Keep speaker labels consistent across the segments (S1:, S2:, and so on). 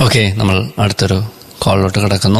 S1: Okay നമ്മൾ അടുത്തൊരു കോളിലോട്ട് കിടക്കുന്നു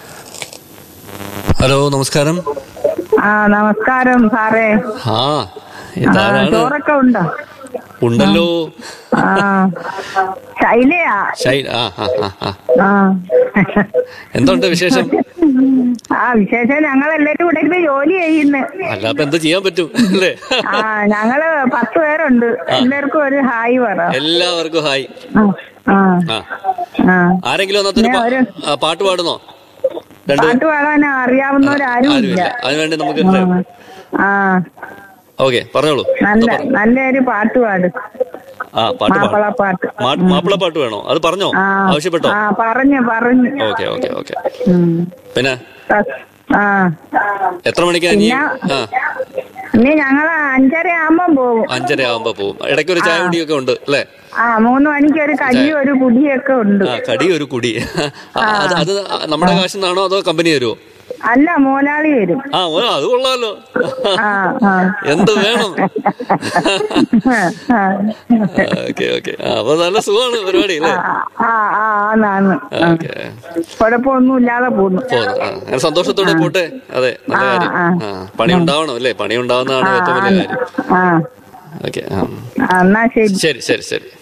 S1: ഹലോ നമസ്കാരം
S2: ആ നമസ്കാരം സാറേ
S1: ആ
S2: ആ,
S1: ഇതാരാണ്
S2: ചോറൊക്കെ ഉണ്ടോ
S1: ഉണ്ടല്ലോ
S2: ആ ശൈലയാ
S1: ഷൈ ആ ആ ആ ആ
S2: ആ
S1: എന്തുണ്ട് വിശേഷം
S2: ആ വിശേഷം ഞങ്ങൾ എല്ലാരും ഇവിടെ ഇരുന്ന് ജോലി ചെയ്യുന്നു
S1: അല്ല അപ്പൊ എന്ത് ചെയ്യാൻ പറ്റും അല്ലേ
S2: ആ ഞങ്ങള് പത്ത് പേരുണ്ട് എല്ലാവർക്കും ഒരു ഹായ് പറ
S1: എല്ലാവർക്കും ഹായ്
S2: ആ, ആ
S1: ആ
S2: ആ
S1: ആരെങ്കിലും അന്നത്തെ
S2: ഞാൻ ഒരു-
S1: പാട്ട് പാടുന്നോ രണ്ട്
S2: പാട്ട് പാടാൻ അറിയാവുന്നവരാരും ഇല്ല
S1: ആരുമില്ല അതിനുവേണ്ടി നമുക്ക്
S2: ആ, ആ
S1: ഓക്കെ പറഞ്ഞോളൂ
S2: നല്ല നല്ലൊരു പാട്ട് പാട്
S1: ആ പാട്ട്
S2: മാപ്പിള
S1: പാടും
S2: പാട്ട്
S1: മാ- മാപ്പിള പാട്ട് വേണോ അത് പറഞ്ഞോ
S2: ആ
S1: ആവശ്യപ്പെട്ടോ
S2: ആ പറഞ്ഞു പറഞ്ഞു
S1: ഓക്കെ ഓക്കെ ഓക്കെ
S2: ഉം.
S1: പിന്നെ
S2: ആ
S1: എത്ര മണിക്കാ ഇനി ആ
S2: ഇനി ഞങ്ങള് അഞ്ചര ആവുമ്പം പോകും
S1: അഞ്ചര ആവുമ്പോ പോവും ഇടയ്ക്ക് ഒരു ചായ കുടിയൊക്കെ ഉണ്ട് അല്ലേ
S2: ആ മൂന്ന് മണിക്ക് ഒരു കടിയും ഒരു കുടിയൊക്കെ ഉണ്ട്
S1: ആ കടി ഒരു കുടി ആ, അത് അത് നമ്മുടെ കാശിൽ നിന്നാണോ അതോ കമ്പനി തരുമോ
S2: അല്ല മോലാളി വരും
S1: ആ ഓ അത് കൊള്ളാമല്ലോ
S2: ആ ആ
S1: എന്ത് വേണം
S2: ആ,
S1: ഓക്കെ ഓക്കെ അപ്പൊ നല്ല സുഖമാണ് പരിപാടി അല്ലേ
S2: ആ ആ ആന്നാന്ന്
S1: ഓക്കെ
S2: കുഴപ്പമൊന്നും ഇല്ലാതെ പോന്നു
S1: പോന്നു ആ അങ്ങനെ സന്തോഷത്തോടെ പോട്ടെ അതെ നല്ല
S2: ആ,
S1: കാര്യം
S2: ആ.
S1: ആ പണി ഉണ്ടാവണം അല്ലേ പണി ഉണ്ടാവുന്നതാണ് ഏറ്റവും വലിയ കാര്യം
S2: ആ
S1: ഓക്കെ ആ
S2: ആ, എന്നാ ശരി
S1: ശരി ശരി ശരി